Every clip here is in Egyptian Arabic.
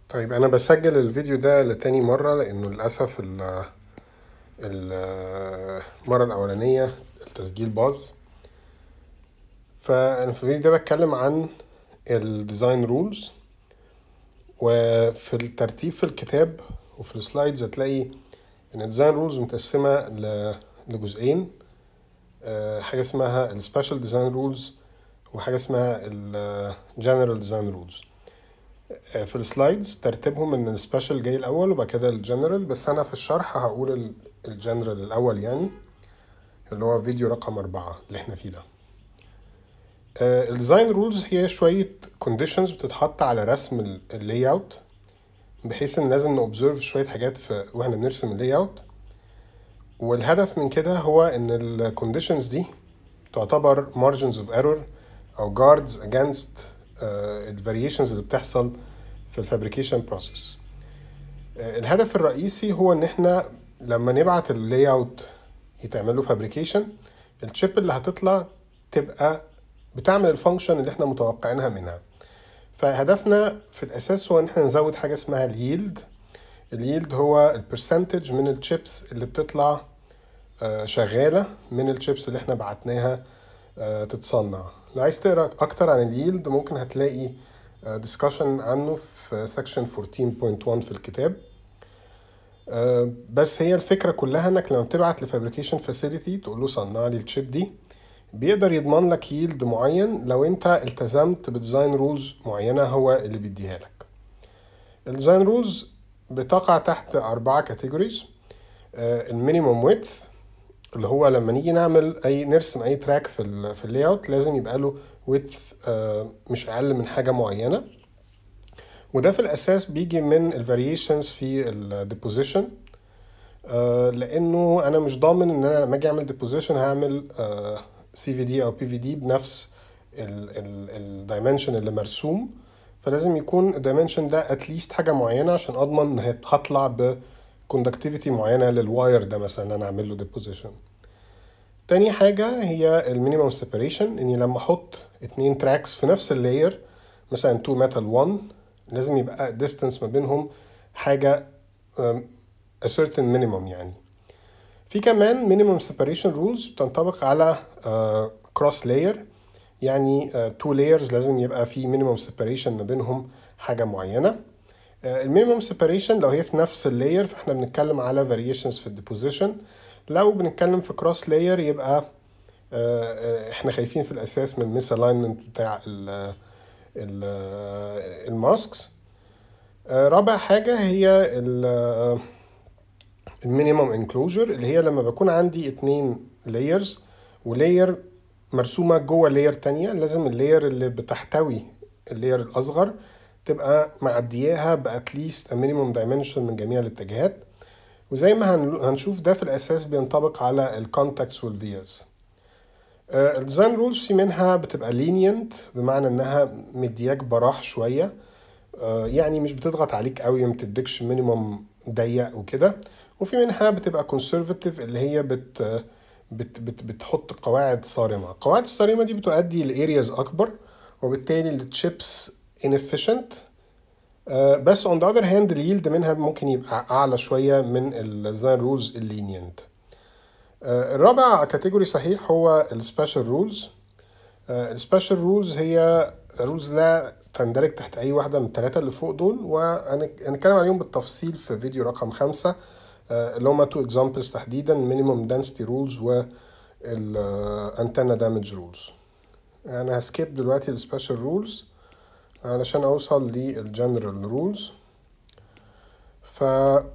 طيب انا بسجل الفيديو ده لتاني مرة لانه للأسف ال المرة الأولانية التسجيل باظ فأنا في الفيديو ده بتكلم عن الديزاين رولز وفي الترتيب في الكتاب وفي السلايدز هتلاقي ان الديزاين رولز متقسمة ل- لجزئين آه، حاجة اسمها السبيشال ديزاين رولز وحاجة اسمها الجنرال ديزاين رولز في السلايدز ترتيبهم ان السبيشال جاي الاول وبعد كده الجنرال بس انا في الشرح هقول الجنرال الاول يعني اللي هو فيديو رقم أربعة اللي احنا فيه ده الديزاين رولز هي شوية كونديشنز بتتحط على رسم اللاي اوت بحيث ان لازم نوبزرف شوية حاجات في واحنا بنرسم اللاي اوت والهدف من كده هو ان الكونديشنز دي تعتبر margins of error او guards against الفاريشنز اللي بتحصل في الفابريكيشن بروسيس الهدف الرئيسي هو ان احنا لما نبعت اللاي اوت يتعمل له فابريكيشن الشيب اللي هتطلع تبقى بتعمل الفانكشن اللي احنا متوقعينها منها فهدفنا في الاساس هو ان احنا نزود حاجه اسمها اليلد اليلد هو البرسنتج من الشيبس اللي بتطلع آه، شغاله من الشيبس اللي احنا بعتناها آه، تتصنع لو عايز تقرا اكتر عن اليلد ممكن هتلاقي ديسكشن عنه في سكشن 14.1 في الكتاب آه، بس هي الفكره كلها انك لما بتبعت لفابريكيشن فاسيلتي تقول له صنع لي الشيب دي بيقدر يضمن لك ييلد معين لو انت التزمت بديزاين رولز معينه هو اللي بيديها لك الديزاين رولز بتقع تحت أربعة كاتيجوريز المينيموم ويدث اللي هو لما نيجي نعمل اي نرسم اي تراك في ال في اللاي اوت لازم يبقى له ويدث مش اقل من حاجه معينه وده في الاساس بيجي من الفاريشنز في الديبوزيشن لانه انا مش ضامن ان انا لما اجي اعمل ديبوزيشن هعمل سي في دي او بي في دي بنفس الدايمنشن اللي مرسوم فلازم يكون الدايمنشن ده اتليست حاجه معينه عشان اضمن ان هي هطلع بكوندكتيفيتي معينه للواير ده مثلا انا اعمل له ديبوزيشن تاني حاجة هي المينيمم سيبريشن اني لما احط اتنين تراكس في نفس اللاير مثلا 2 ميتال 1 لازم يبقى ديستانس ما بينهم حاجة um, a certain minimum يعني في كمان minimum separation rules بتنطبق على uh, cross layer يعني uh, two layers لازم يبقى في minimum separation ما بينهم حاجة معينة المينيمم سيبريشن لو هي في نفس اللاير فاحنا بنتكلم على variations في الديبوزيشن لو بنتكلم في كروس لاير يبقى آه، احنا خايفين في الاساس من ميس الاينمنت بتاع الماسكس رابع حاجه هي المينيمم انكلوجر اللي هي لما بكون عندي اتنين لايرز ولاير مرسومه جوه لاير تانية لازم اللاير اللي بتحتوي اللاير الاصغر تبقى معدياها باتليست مينيمم دايمنشن من جميع الاتجاهات وزي ما هنشوف ده في الاساس بينطبق على الكونتاكتس والفيز الديزاين رولز في منها بتبقى لينينت بمعنى انها مدياك براح شويه يعني مش بتضغط عليك قوي ما بتديكش مينيمم ضيق وكده وفي منها بتبقى كونسرفاتيف اللي هي بت بت بت بتحط قواعد صارمه القواعد الصارمه دي بتؤدي لارياز اكبر وبالتالي التشيبس inefficient آه، بس on the other hand اليلد منها ممكن يبقى اعلى شويه من الديزاين رولز اللينينت الرابع كاتيجوري صحيح هو السبيشال رولز السبيشال رولز هي رولز لا تندرج تحت اي واحده من الثلاثه اللي فوق دول وهنتكلم عليهم بالتفصيل في فيديو رقم خمسة آه، اللي هما تو اكزامبلز تحديدا مينيمم دنسيتي رولز والانتنا دامج رولز انا هسكيب دلوقتي السبيشال رولز علشان اوصل للجنرال رولز ف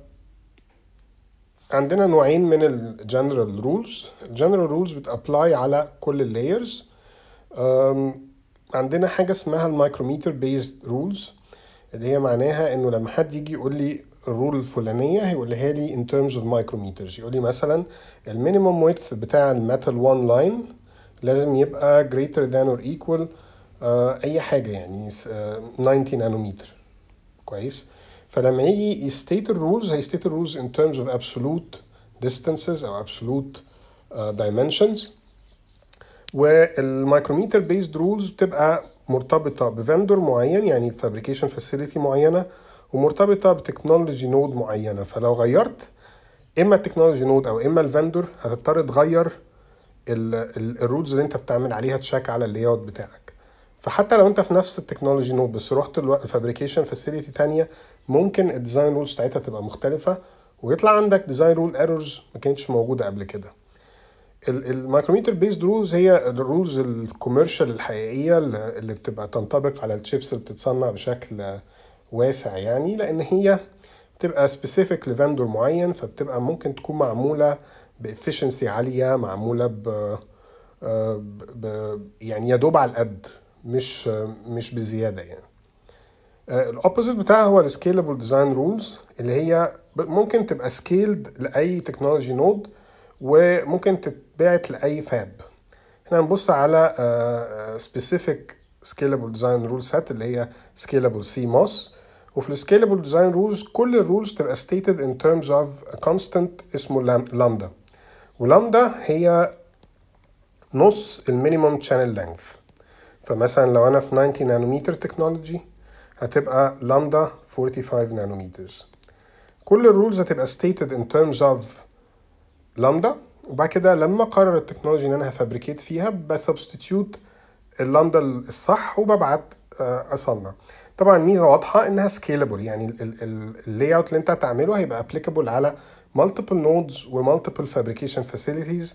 عندنا نوعين من الجنرال رولز الجنرال رولز بتابلاي على كل اللايرز عندنا حاجه اسمها المايكروميتر بيزد رولز اللي هي معناها انه لما حد يجي يقول لي الرول الفلانيه هيقولها لي in terms of micrometers يقول لي مثلا المينيمم ويدث بتاع الميتال 1 لاين لازم يبقى greater than or equal آه، اي حاجه يعني آه، 90 نانومتر كويس فلما يجي يستيت الرولز هيستيت الرولز in terms of absolute distances او absolute uh, dimensions والمايكروميتر بيزد رولز بتبقى مرتبطه بفندور معين يعني فابريكيشن فاسيلتي معينه ومرتبطه بتكنولوجي نود معينه فلو غيرت اما التكنولوجي نود او اما الفندور هتضطر تغير الرولز اللي انت بتعمل عليها تشيك على اللاي اوت بتاعك فحتى لو انت في نفس التكنولوجي نود بس رحت الفابريكيشن فاسيلتي تانية ممكن الديزاين رولز بتاعتها تبقى مختلفه ويطلع عندك ديزاين رول ايرورز ما كانتش موجوده قبل كده المايكروميتر بيزد رولز هي الرولز الكوميرشال الحقيقيه اللي بتبقى تنطبق على الشيبس اللي بتتصنع بشكل واسع يعني لان هي بتبقى سبيسيفيك لفندور معين فبتبقى ممكن تكون معموله بافشنسي عاليه معموله ب ب يعني يا دوب على القد مش مش بزياده يعني الاوبوزيت بتاعها هو السكيلبل ديزاين رولز اللي هي ممكن تبقى سكيلد لاي تكنولوجي نود وممكن تتبعت لاي فاب احنا هنبص على سبيسيفيك سكيلبل ديزاين رول سيت اللي هي سكيلبل سي موس وفي السكيلبل ديزاين رولز كل الرولز تبقى stated in terms of a constant اسمه لامدا ولامدا هي نص المينيمم channel length فمثلا لو انا في 90 نانومتر تكنولوجي هتبقى لامدا 45 نانومتر كل الرولز هتبقى stated in terms of لامدا وبعد كده لما قرر التكنولوجي ان انا هفابريكيت فيها بسبستيتيوت اللامدا الصح وببعت اصنع طبعا ميزه واضحه انها سكيلبل يعني اللاي اوت اللي انت هتعمله هيبقى ابليكابل على مالتيبل نودز ومالتيبل فابريكيشن فاسيلتيز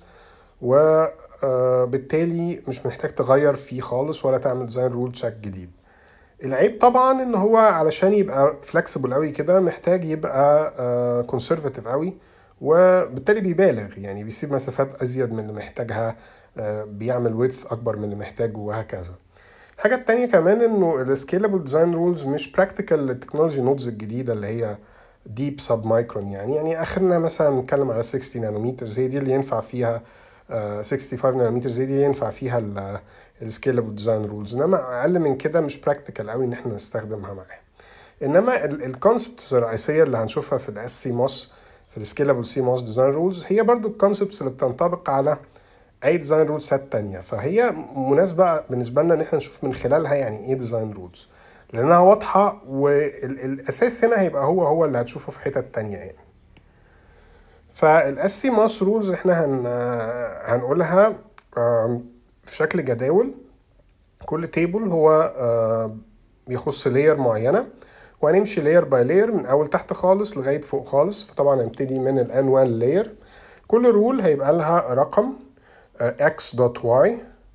وبالتالي مش محتاج تغير فيه خالص ولا تعمل ديزاين رول تشيك جديد العيب طبعا ان هو علشان يبقى فلكسبل قوي كده محتاج يبقى كونسرفاتيف قوي وبالتالي بيبالغ يعني بيسيب مسافات ازيد من اللي محتاجها بيعمل ويدث اكبر من اللي محتاجه وهكذا الحاجة التانية كمان انه السكيلبل ديزاين رولز مش براكتيكال للتكنولوجي نودز الجديدة اللي هي ديب سب مايكرون يعني يعني اخرنا مثلا نتكلم على 60 نانومتر زي دي اللي ينفع فيها 65 نانومتر زي دي ينفع فيها السكيلبل ديزاين رولز انما اقل من كده مش براكتيكال قوي ان احنا نستخدمها معاها انما الكونسبت الرئيسية اللي هنشوفها في الاس سي موس في السكيلبل سي موس ديزاين رولز هي برضو الكونسبتس اللي بتنطبق على اي ديزاين رول سيت تانية فهي مناسبة بالنسبة لنا ان احنا نشوف من خلالها يعني ايه ديزاين رولز لانها واضحة والاساس هنا هيبقى هو هو اللي هتشوفه في حتت تانية يعني فالاس سي ماس رولز احنا هن هنقولها في شكل جداول كل تيبل هو بيخص لاير معينة وهنمشي لاير باي لاير من اول تحت خالص لغاية فوق خالص فطبعا هنبتدي من الان 1 لاير كل رول هيبقى لها رقم x دوت y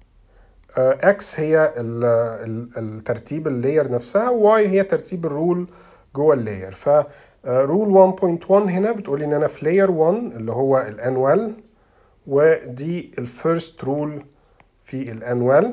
x هي الترتيب اللاير نفسها y هي ترتيب الرول جوه اللاير ف رول 1.1 هنا بتقولي ان انا في لاير 1 اللي هو الانوال ودي الفيرست رول في الانوال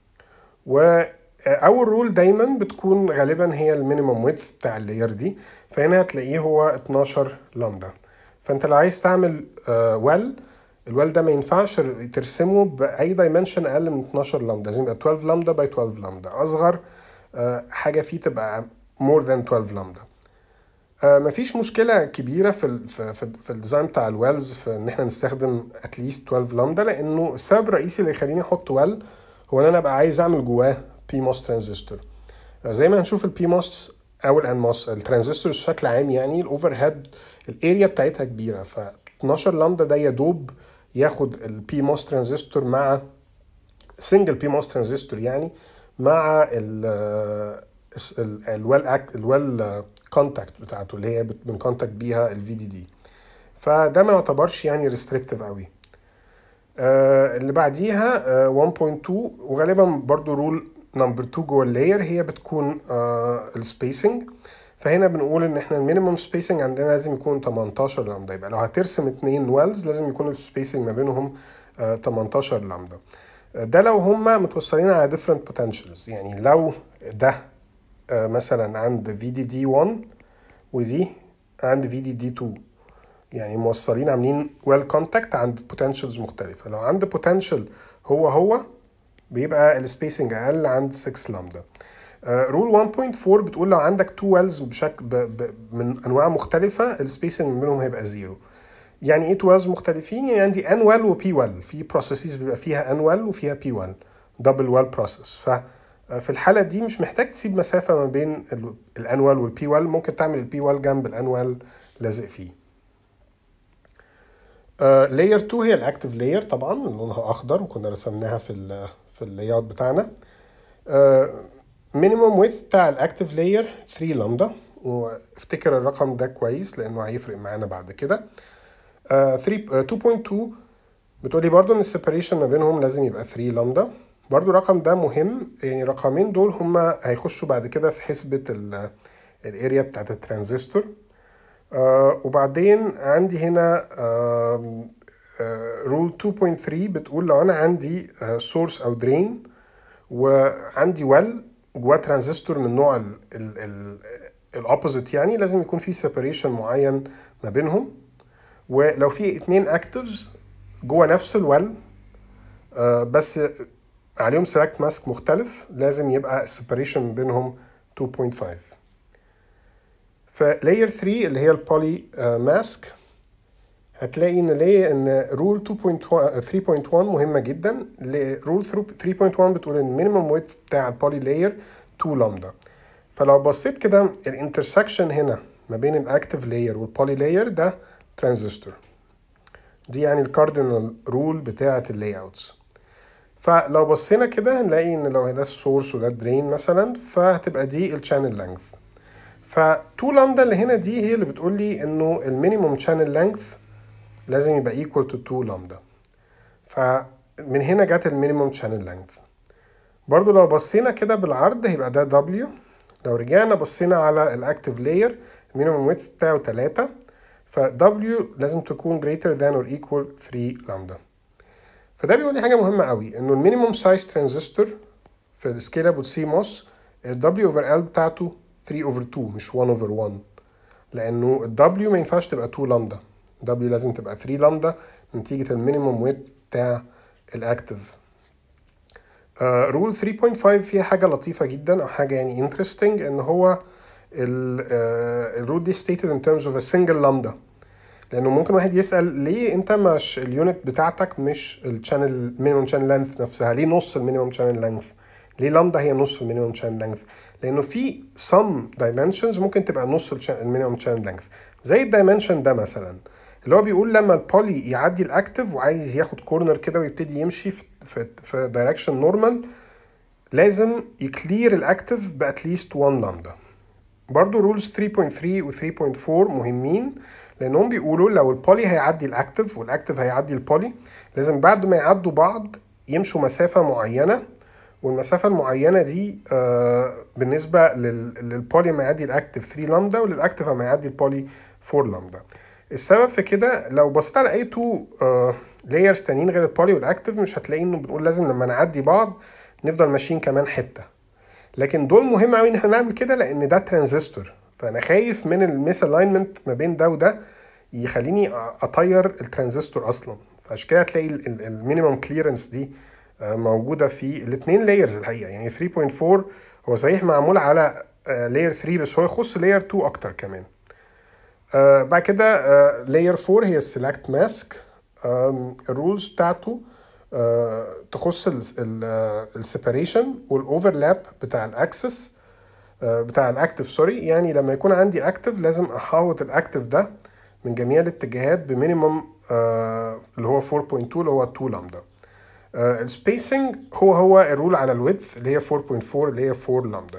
واول رول دايما بتكون غالبا هي المينيمم ويدث بتاع اللاير دي فهنا هتلاقيه هو 12 لامدا فانت لو عايز تعمل ويل الويل ده ما ينفعش ترسمه باي دايمنشن اقل من 12 لامدا لازم يبقى 12 لامدا باي 12 لامدا اصغر حاجه فيه تبقى more than 12 لامدا مفيش مشكلة كبيرة في ال في, في, في الديزاين بتاع الويلز في ان احنا نستخدم اتليست 12 لامدا لانه السبب الرئيسي اللي يخليني احط ويل هو ان انا ابقى عايز اعمل جواه بي موس ترانزستور زي ما هنشوف البي موس او الان موس الترانزستور بشكل عام يعني الاوفر هيد الاريا بتاعتها كبيرة ف 12 لامدا ده يا دوب ياخد البي موس ترانزستور مع سنجل بي موس ترانزستور يعني مع ال الويل اكت الويل كونتاكت بتاعته اللي هي بنكونتاكت بيها الفي دي دي فده ما يعتبرش يعني ريستريكتيف قوي آه اللي بعديها آه 1.2 وغالبا برضو رول نمبر 2 جوه اللاير هي بتكون آه السبيسنج فهنا بنقول ان احنا المينيمم سبيسنج عندنا لازم يكون 18 لامدا يبقى لو هترسم اتنين ويلز لازم يكون السبيسنج ما بينهم آه 18 لامدا ده لو هما متوصلين على different potentials يعني لو ده آه مثلا عند في دي دي 1 ودي عند في دي دي 2 يعني موصلين عاملين ويل كونتاكت عند potentials مختلفة لو عند potential هو هو بيبقى السبيسنج اقل عند 6 لامدا رول uh, 1.4 بتقول لو عندك تو ويلز بشكل ب ب من انواع مختلفه السبيسنج ما بينهم هيبقى زيرو يعني ايه تو ويلز مختلفين يعني عندي ان ويل وبي ويل في بروسيسز بيبقى فيها ان ويل وفيها بي ويل دبل ويل بروسيس ف آه، في الحالة دي مش محتاج تسيب مسافة ما بين الانوال والبي وال ممكن تعمل البي وال جنب الانوال لازق فيه لاير 2 هي الاكتف لاير طبعا لونها اخضر وكنا رسمناها في ال في اللاي اوت بتاعنا مينيموم ويث بتاع الاكتف لاير 3 لامدا وافتكر الرقم ده كويس لانه هيفرق معانا بعد كده 3 2.2 بتقولي برضو ان السيبريشن ما بينهم لازم يبقى 3 لامدا برضو الرقم ده مهم يعني الرقمين دول هما هيخشوا بعد كده في حسبة الاريا بتاعت الترانزستور آه وبعدين عندي هنا رول uh, 2.3 بتقول لو انا عندي سورس uh, او درين وعندي ويل جواه ترانزستور من نوع الاوبوزيت يعني لازم يكون في سيبريشن معين ما بينهم ولو في اتنين اكتفز جوه نفس الويل uh, بس عليهم سيلكت ماسك مختلف لازم يبقى السيبريشن بينهم 2.5 فلاير 3 اللي هي البولي ماسك هتلاقي ان ليه ان رول 2.1 3.1 مهمه جدا رول 3.1 بتقول ان مينيمم ويت بتاع البولي لاير 2 لامدا فلو بصيت كده الانترسكشن هنا ما بين الاكتيف لاير والبولي لاير ده ترانزستور دي يعني الكاردينال رول بتاعه اللاي اوتس فلو بصينا كده هنلاقي ان لو ده السورس وده الدرين مثلا فهتبقى دي الشانل لينث ف 2 لامدا اللي هنا دي هي اللي بتقول لي انه المينيموم شانل لينث لازم يبقى ايكوال تو 2 لامدا فمن هنا جت المينيموم شانل لينث برضو لو بصينا كده بالعرض هيبقى ده دبليو لو رجعنا بصينا على الاكتيف لاير المينيموم ويدث بتاعه 3 ف W لازم تكون greater than or equal 3 لامدا فده بيقول لي حاجه مهمه قوي انه المينيموم سايز ترانزستور في السكيلابل سي موس ال W over L بتاعته 3 over 2 مش 1 over 1 لانه ال W ما ينفعش تبقى 2 لامدا W لازم تبقى 3 لامدا نتيجه المينيموم ويت بتاع الاكتيف رول 3.5 فيها حاجه لطيفه جدا او حاجه يعني انترستنج ان هو الرول دي stated in terms of a single lambda لانه ممكن واحد يسال ليه انت مش اليونت بتاعتك مش الشانل مينيمم شانل لينث نفسها ليه نص المينيمم شانل لينث ليه لامدا هي نص المينيمم شانل لينث لانه في some dimensions ممكن تبقى نص المينيمم شانل لينث زي الدايمنشن ده مثلا اللي هو بيقول لما البولي يعدي الاكتف وعايز ياخد كورنر كده ويبتدي يمشي في في, في دايركشن نورمال لازم يكلير الاكتف باتليست 1 لامدا برضو رولز 3.3 و 3.4 مهمين لانهم بيقولوا لو البولي هيعدي الاكتف والاكتف هيعدي البولي لازم بعد ما يعدوا بعض يمشوا مسافة معينة والمسافة المعينة دي آه بالنسبة للبولي ما يعدي الاكتف 3 لامدا وللاكتف ما يعدي البولي 4 لامدا السبب في كده لو بصيت على اي تو لايرز تانيين غير البولي والاكتف مش هتلاقي انه بنقول لازم لما نعدي بعض نفضل ماشيين كمان حته لكن دول مهم قوي ان احنا نعمل كده لان ده ترانزستور فانا خايف من الميس الاينمنت ما بين ده وده يخليني اطير الترانزستور اصلا فعشان كده هتلاقي المينيمم كليرنس دي موجوده في الاثنين لايرز الحقيقه يعني 3.4 هو صحيح معمول على لاير 3 بس هو يخص لاير 2 اكتر كمان آه بعد كده آه لاير 4 هي السيلكت ماسك الرولز بتاعته آه تخص السيبريشن والاوفرلاب بتاع الاكسس بتاع الاكتف سوري يعني لما يكون عندي اكتف لازم احاوط الاكتف ده من جميع الاتجاهات بمينيمم اللي هو 4.2 اللي هو 2 لامدا السبيسنج هو هو الرول على الويدث اللي هي 4.4 اللي هي 4 لامدا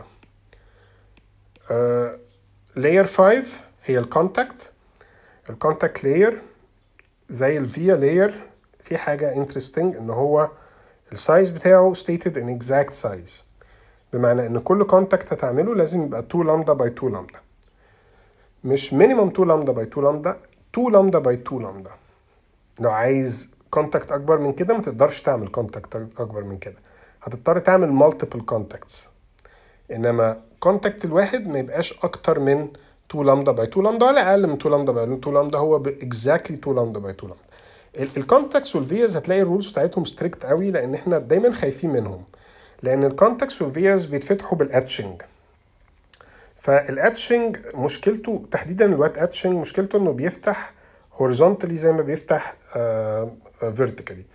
لاير 5 هي الكونتاكت الكونتاكت لاير زي الفيا لاير في حاجة انترستنج ان هو السايز بتاعه stated in exact size بمعنى ان كل كونتاكت هتعمله لازم يبقى 2 لامدا باي 2 لامدا مش مينيمم 2 لامدا باي 2 لامدا 2 لامدا باي 2 لامدا لو عايز كونتاكت اكبر من كده ما تقدرش تعمل كونتاكت اكبر من كده هتضطر تعمل مالتيبل كونتاكتس انما كونتاكت الواحد ما يبقاش اكتر من 2 لامدا باي 2 لامدا ولا اقل من 2 لامدا باي 2 لامدا هو اكزاكتلي 2 لامدا باي 2 لامدا الكونتاكتس والفيز هتلاقي الرولز بتاعتهم ستريكت قوي لان احنا دايما خايفين منهم لان الكونتاكتس والفيز بيتفتحوا بالاتشنج فالاتشنج مشكلته تحديدا الوات اتشنج مشكلته انه بيفتح هوريزونتالي زي ما بيفتح فيرتيكالي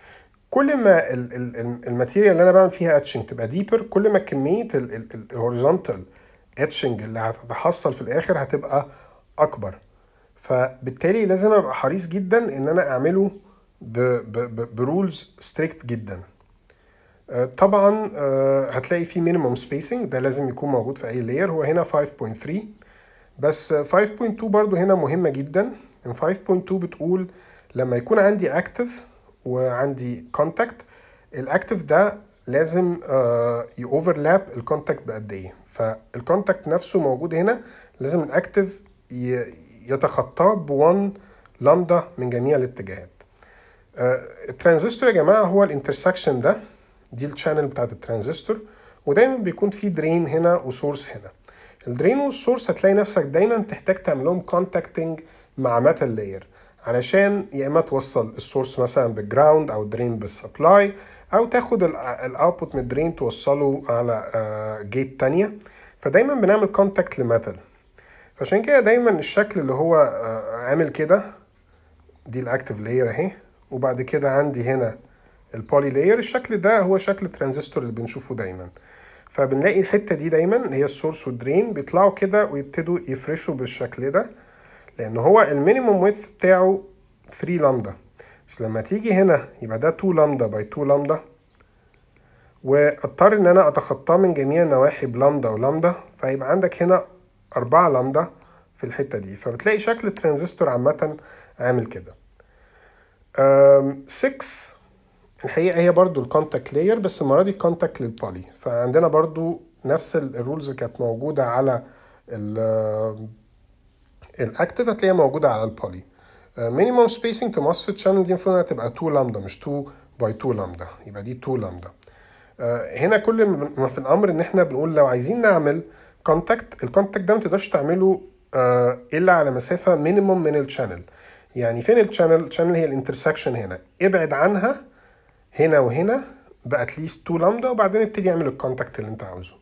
كل ما الماتيريال اللي انا بعمل فيها اتشنج تبقى ديبر كل ما كميه الهوريزونتال اتشنج اللي هتتحصل في الاخر هتبقى اكبر فبالتالي لازم ابقى حريص جدا ان انا اعمله برولز ستريكت جدا آه، طبعا آه، هتلاقي في مينيمم سبيسنج ده لازم يكون موجود في اي لاير هو هنا 5.3 بس 5.2 برضو هنا مهمة جدا 5.2 بتقول لما يكون عندي اكتف وعندي كونتاكت الاكتف ده لازم يوفرلاب الكونتاكت بقد ايه فالكونتاكت نفسه موجود هنا لازم الاكتف يتخطاه ب 1 لامدا من جميع الاتجاهات آه، الترانزستور يا جماعه هو الانترسكشن ده دي الشانل بتاعت الترانزستور ودايما بيكون في درين هنا وسورس هنا الدرين والسورس هتلاقي نفسك دايما تحتاج تعمل لهم كونتاكتنج مع ميتال لاير علشان يا اما توصل السورس مثلا بالجراوند او الدرين بالسبلاي او تاخد الاوتبوت من الدرين توصله على جيت آه، تانية فدايما بنعمل كونتاكت لميتال فعشان كده دايما الشكل اللي هو آه، عامل كده دي الاكتف لاير اهي وبعد كده عندي هنا البولي لاير الشكل ده هو شكل الترانزستور اللي بنشوفه دايما فبنلاقي الحته دي دايما هي السورس والدرين بيطلعوا كده ويبتدوا يفرشوا بالشكل ده لان هو المينيموم ويدث بتاعه 3 لامدا بس لما تيجي هنا يبقى ده 2 لامدا باي 2 لامدا واضطر ان انا اتخطاه من جميع النواحي بلامدا ولامدا فيبقى عندك هنا 4 لامدا في الحته دي فبتلاقي شكل الترانزستور عامه عامل كده 6 الحقيقه هي برضو الكونتاكت لاير بس المره دي الكونتاكت للبولي فعندنا برضو نفس الرولز اللي كانت موجوده على الاكتف هتلاقيها موجوده على البولي مينيموم سبيسنج تو ماسفيت شانل دي المفروض انها تبقى 2 لامدا مش 2 باي 2 لامدا يبقى دي 2 لامدا هنا كل ما في الامر ان احنا بنقول لو عايزين نعمل كونتاكت الكونتاكت ده ما تقدرش تعمله آه، الا على مسافه مينيموم من الشانل يعني فين الشانل الشانل هي الانترسكشن هنا ابعد عنها هنا وهنا باتليست 2 لامدا وبعدين ابتدي اعمل الكونتاكت اللي انت عاوزه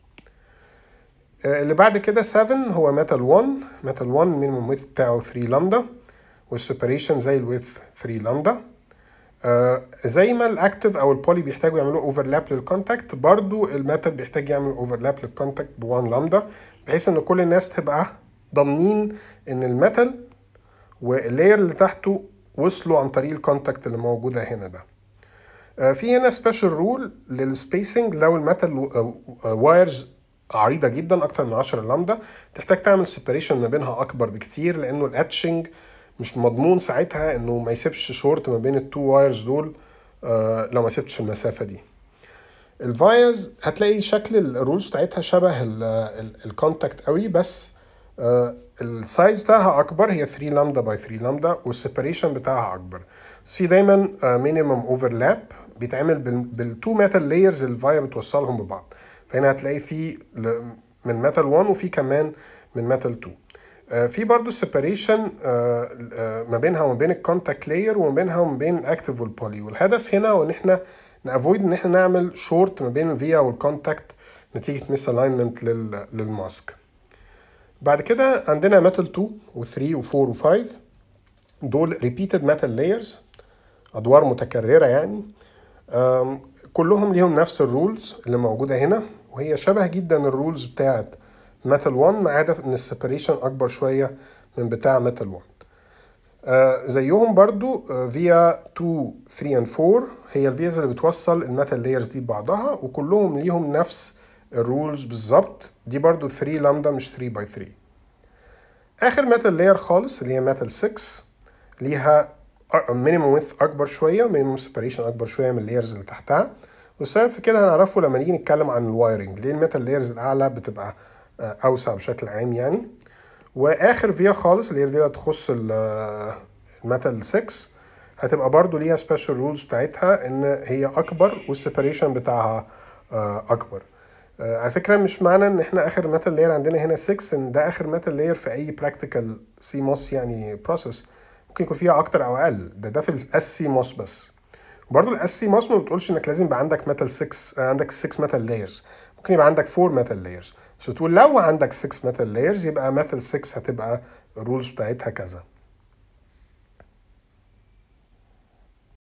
آه، اللي بعد كده 7 هو ميتال 1 ميتال 1 مينيموم ويث بتاعه 3 لامدا والسيبريشن زي الويث 3 لامدا آه زي ما الاكتف او البولي بيحتاجوا يعملوا اوفرلاب للكونتاكت برضو الميتال بيحتاج يعمل اوفرلاب للكونتاكت ب 1 لامدا بحيث ان كل الناس تبقى ضامنين ان الميتال واللاير اللي تحته وصلوا عن طريق الكونتاكت اللي موجوده هنا ده آه في هنا سبيشال رول للسبيسنج لو الميتال وايرز عريضه جدا اكتر من 10 لامدا تحتاج تعمل سيبريشن ما بينها اكبر بكتير لانه الاتشنج مش مضمون ساعتها انه ما يسيبش شورت ما بين التو وايرز دول آه لو ما سبتش المسافه دي الفايز هتلاقي شكل الرولز بتاعتها شبه الكونتاكت قوي بس آه السايز بتاعها اكبر هي 3 لامدا باي 3 لامدا والسيبريشن بتاعها اكبر في دايما مينيمم آه اوفرلاب بيتعمل بالتو ميتال لايرز الفايا بتوصلهم ببعض فهنا هتلاقي في من ميتال 1 وفي كمان من ميتال 2 آه، في برضو سيبريشن آه، آه، ما بينها وما بين الكونتاكت لاير وما بينها وما بين الاكتيف والبولي والهدف هنا هو ان احنا نافويد ان احنا نعمل شورت ما بين الفيا والكونتاكت نتيجه ميس الاينمنت للماسك بعد كده عندنا ميتال 2 و3 و4 و5 دول ريبيتد ميتال لايرز ادوار متكرره يعني كلهم ليهم نفس الرولز اللي موجوده هنا وهي شبه جدا الرولز بتاعت ميتال 1 ما عدا ان السيبريشن اكبر شويه من بتاع ميتال 1 آه زيهم برضو آه فيا 2 3 and 4 هي الفيز اللي بتوصل الميتال لايرز دي ببعضها وكلهم ليهم نفس الرولز بالظبط دي برضو 3 لامدا مش 3 باي 3 اخر ميتال لاير خالص اللي هي ميتال 6 ليها مينيموم ويث اكبر شويه مينيموم سيبريشن اكبر شويه من اللايرز اللي تحتها والسبب في كده هنعرفه لما نيجي نتكلم عن الوايرنج ليه الميتال لايرز الاعلى بتبقى آه، اوسع بشكل عام يعني واخر فيا خالص اللي هي الفيا تخص الميتال 6 هتبقى برضو ليها سبيشال رولز بتاعتها ان هي اكبر والسيبريشن بتاعها آه، اكبر آه، على فكره مش معنى ان احنا اخر ميتال لاير عندنا هنا 6 ان ده اخر ميتال لاير في اي براكتيكال سي موس يعني بروسيس ممكن يكون فيها اكتر او اقل ده ده في الاس سي موس بس برضه الاس سي موس ما بتقولش انك لازم يبقى عندك ميتال 6 عندك 6 ميتال لايرز ممكن يبقى عندك 4 ميتال لايرز بس تقول لو عندك 6 ميتال لايرز يبقى ميتال 6 هتبقى الرولز بتاعتها كذا